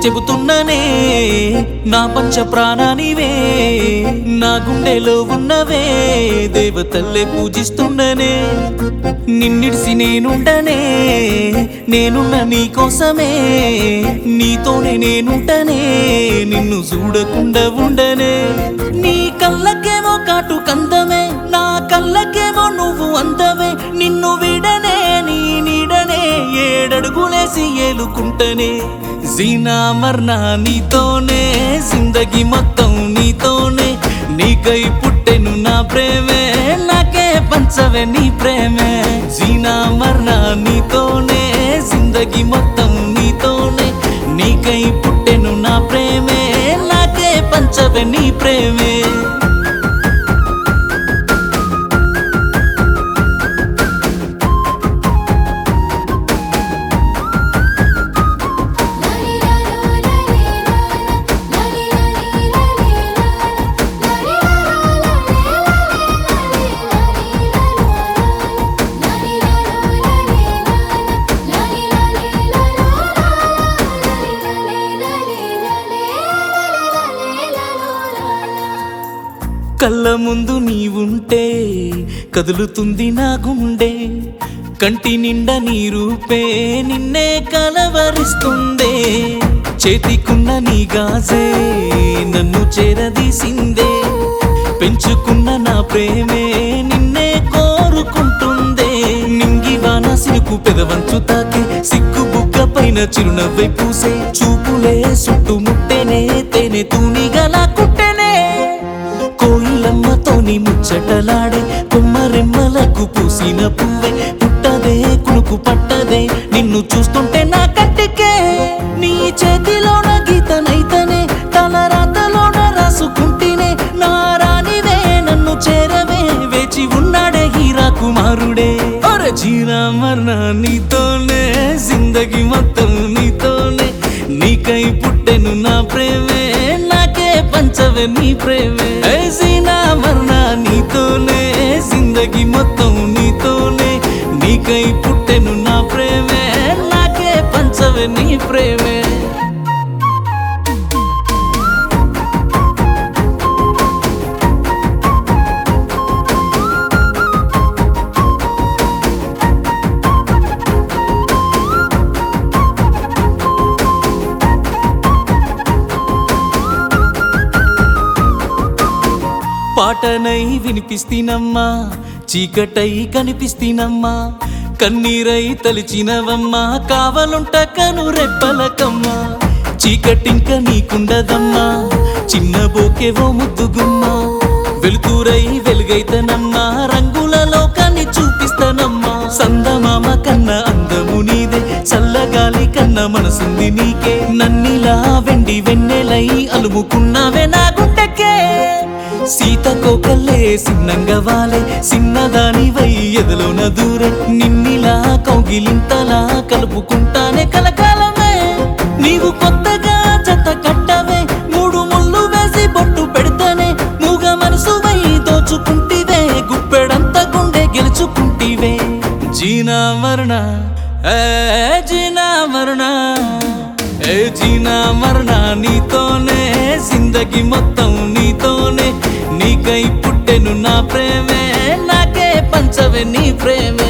చెబుతున్ననే నా పంచ ప్రాణానివే నా గుండెలో ఉన్నవే దేవతల్లే పూజిస్తున్ననే నిన్నిడిసి నేనుండనే నేనున్న నీ కోసమే నీతోనే నేనుంటనే నిన్ను చూడకుండా ఉండనే నీ కళ్ళకేమో కాటు కందమే నా కళ్ళకేమో నువ్వు అందమే నిన్ను విడనే నీ నీడనే ఏడడుగులేసి ఏలుకుంటనే జీనా మర్నా నీతోనే జిందగి మొత్తం నీతోనే నీకై పుట్టెను నా ప్రేమే నాకే పంచవే నీ ప్రేమే జీనా మర్నా నీతోనే జిందగి మొత్తం నీతోనే నీకై పుట్టెను నా ప్రేమే నాకే పంచవే నీ ప్రేమే కళ్ళ ముందు నీవుంటే కదులుతుంది నా గుండె కంటి నిండా నీ రూపే నిన్నే కలవరిస్తుందే చేతికున్న నీ గాజే నన్ను చేరదీసిందే పెంచుకున్న నా ప్రేమే నిన్నే కోరుకుంటుందే నింగివాన సినుకు పెదవంచు తాకే సిగ్గు బుగ్గ పైన చిరునవ్వై పూసే చూపులే చుట్టుముట్టెనే తేనె తూనిగలా కుట్టెనే కోయిలమ్మతోని ముచ్చటలాడే కొమ్మరెమ్మలకు పూసిన పువ్వే పుట్టదే కునుకు పట్టదే నిన్ను చూస్తుంటే నా కంటికే నీ చేతిలోన గీతనైతనే తల రాతలోన రాసుకుంటేనే నా రానివే నన్ను చేరవే వేచి ఉన్నాడే హీరా కుమారుడే అరే జీనా మరణ నీతోనే జిందగి మొత్తం నీతోనే నీకై పుట్టెను నా ప్రేమే నాకే పంచవే నీ ప్రేమే ఏ జీనా మరణ నీతోనే జిందగి మొత్తం నీతోనే నీకై పుట్టెను నా ప్రేమే నాకే పంచవే నీ ప్రేమే పాటనై వినిపిస్తీనమ్మా చీకటై కనిపిస్తీనమ్మా కన్నీరై తలిచినవమ్మా కావలుంట కను రెప్పలకమ్మా చీకటింక నీకుండదమ్మా చిన్న బోకేవో ముద్దుగుమ్మా వెలుతురై వెలుగైతనమ్మా రంగుల లోకాన్ని చూపిస్తానమ్మా సందమామ కన్నా అందము నీదే చల్లగాలి కన్నా మనసుంది నీకే నన్నిలా వెండి వెన్నెలై అలుముకున్నావే నా గుండెకే సీతకోకల్లే సిన్నంగా వాలే సిన్నదాని వై ఎదలోన దూరే నిన్నిలా కౌగిలింతలా కలుపుకుంటానే కలకాలమే నీవు కొత్తగా జత కట్టవే మూడు ముళ్ళు వేసి బొట్టు పెడతానే మూగ మనసువై దోచుకుంటివే గుప్పెడంత గుండె గెలుచుకుంటివే జీనా మరణ ఏ జీనా మరణ ఏ జీనా మరణ నీతోనే జిందగి మొత్తం నీతోనే నీకై పుట్టెను నా ప్రేమే నాకే పంచవే నీ ప్రేమే